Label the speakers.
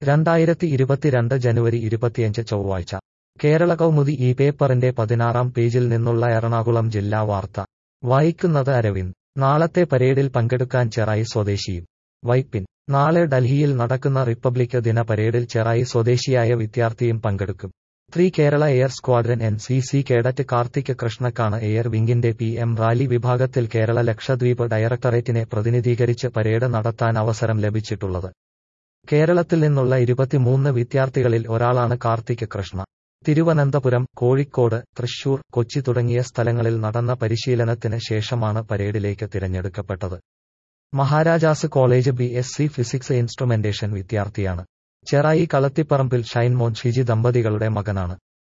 Speaker 1: രണ്ടായിരത്തി ഇരുപത്തിരണ്ട് ജനുവരി ഇരുപത്തിയഞ്ച് ചൊവ്വാഴ്ച കേരള കൗമുദി ഈ പേപ്പറിന്റെ പതിനാറാം പേജിൽ നിന്നുള്ള എറണാകുളം ജില്ലാ വാർത്ത വായിക്കുന്നത് അരവിന്ദ് നാളത്തെ പരേഡിൽ പങ്കെടുക്കാൻ ചെറായി സ്വദേശിയും വൈപ്പിൻ നാളെ ഡൽഹിയിൽ നടക്കുന്ന റിപ്പബ്ലിക് ദിന പരേഡിൽ ചെറായി സ്വദേശിയായ വിദ്യാർത്ഥിയും പങ്കെടുക്കും three Kerala air squadron N C C cadet Karthik കൃഷ്ണക്കാണ് എയർ വിംഗിന്റെ പി എം റാലി വിഭാഗത്തിൽ കേരള ലക്ഷദ്വീപ് ഡയറക്ടറേറ്റിനെ പ്രതിനിധീകരിച്ച് പരേഡ് നടത്താൻ അവസരം ലഭിച്ചിട്ടുള്ളത് കേരളത്തിൽ നിന്നുള്ള ഇരുപത്തിമൂന്ന് വിദ്യാർത്ഥികളിൽ ഒരാളാണ് കാർത്തിക് കൃഷ്ണ തിരുവനന്തപുരം കോഴിക്കോട് തൃശൂർ കൊച്ചി തുടങ്ങിയ സ്ഥലങ്ങളിൽ നടന്ന പരിശീലനത്തിന് ശേഷമാണ് പരേഡിലേക്ക് തിരഞ്ഞെടുക്കപ്പെട്ടത് Maharaja's college B S C physics instrumentation വിദ്യാർത്ഥിയാണ് ചെറായി കളത്തിപ്പറമ്പിൽ ഷൈൻമോൻ ഷിജി ദമ്പതികളുടെ മകനാണ്